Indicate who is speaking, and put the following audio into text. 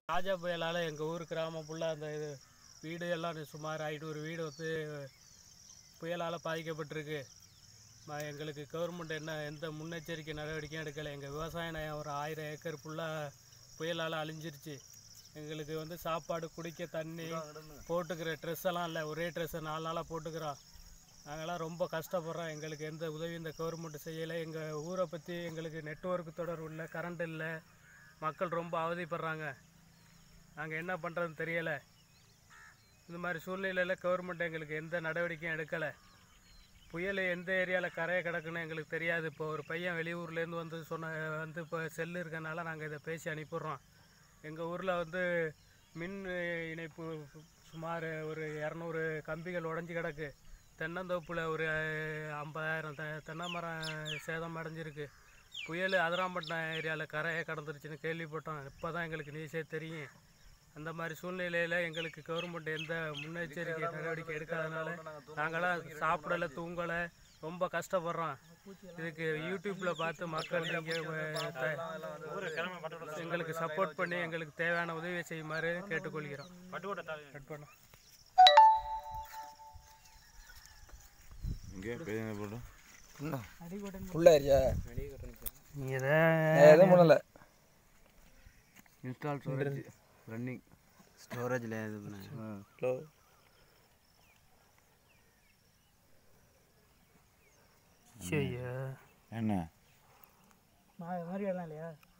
Speaker 1: ராஜா புயலால் எங்கள் ஊர் கிராமம் ஃபுல்லாக அந்த இது வீடு எல்லாம் சுமார் ஐநூறு வீடு வந்து புயலால் பாதிக்கப்பட்டிருக்கு ம- எங்களுக்கு கவர்மெண்ட் என்ன எந்த முன்னெச்சரிக்கை நடவடிக்கையும் எடுக்கலை எங்கள் விவசாய நிலம் ஒரு ஆயிரம் ஏக்கர் ஃபுல்லாக புயலால் அழிஞ்சிருச்சு எங்களுக்கு வந்து சாப்பாடு குடிக்க தண்ணி போட்டுக்கிற ட்ரெஸ் எல்லாம் இல்லை ஒரே ட்ரெஸ்ஸை நாலு நாளாக போட்டுக்கிறோம் நாங்கள்லாம் ரொம்ப கஷ்டப்படுறோம் எங்களுக்கு எந்த உதவியும் இந்த கவர்மெண்ட் செய்யலை எங்கள் ஊரை பற்றி எங்களுக்கு நெட்வொர்க் தொடர்பு இல்லை கரண்ட் இல்லை மக்கள் ரொம்ப அவதிப்படுறாங்க நாங்கள் என்ன பண்ணுறதுன்னு தெரியலை இந்த மாதிரி சூழ்நிலையில் கவர்மெண்ட் எங்களுக்கு எந்த நடவடிக்கையும் எடுக்கலை புயல் எந்த ஏரியாவில் கரையை கிடக்குன்னு எங்களுக்கு தெரியாது இப்போ ஒரு பையன் வெளியூர்லேருந்து வந்து சொன்ன வந்து இப்போ செல்லு இருக்கனால நாங்கள் இதை பேசி அனுப்பிடுறோம் எங்கள் ஊரில் வந்து மின் இணைப்பு சுமார் ஒரு இரநூறு கம்பிகள் உடஞ்சி கிடக்கு தென்னந்தோப்பில் ஒரு ஐம்பதாயிரம் தெ தென்னை மரம் சேதம் அடைஞ்சிருக்கு புயல் அதிராம்பட்டினம் ஏரியாவில் கரையை கடந்துருச்சுன்னு கேள்விப்பட்டோம் இப்போ தான் எங்களுக்கு நியூஸே தெரியும் அந்த மாதிரி சூழ்நிலையில் எங்களுக்கு கவர்மெண்ட் எந்த முன்னெச்சரிக்கை நடவடிக்கை எடுக்காதனால நாங்களாம் சாப்பிடலை தூங்கலை ரொம்ப கஷ்டப்படுறோம் இதுக்கு யூடியூப்பில் பார்த்து மக்கள் நீங்கள் எங்களுக்கு சப்போர்ட் பண்ணி எங்களுக்கு தேவையான உதவியை செய்யுமாறு கேட்டுக்கொள்கிறோம் கட் பண்ணோம்
Speaker 2: இங்கே பேஜ் போட்டு
Speaker 3: ஃபுல்லாயிருச்சா
Speaker 1: நீ எதை
Speaker 3: எதுவும் பண்ணல
Speaker 2: இன்ஸ்டால் ஸ்டோரேஜ் ரன்னிங்
Speaker 4: ஸ்டோரேஜில் இது பண்ணேன்
Speaker 3: ஹலோ
Speaker 1: சரியா
Speaker 2: என்ன
Speaker 1: நான் இது மாதிரி எல்லாம் இல்லையா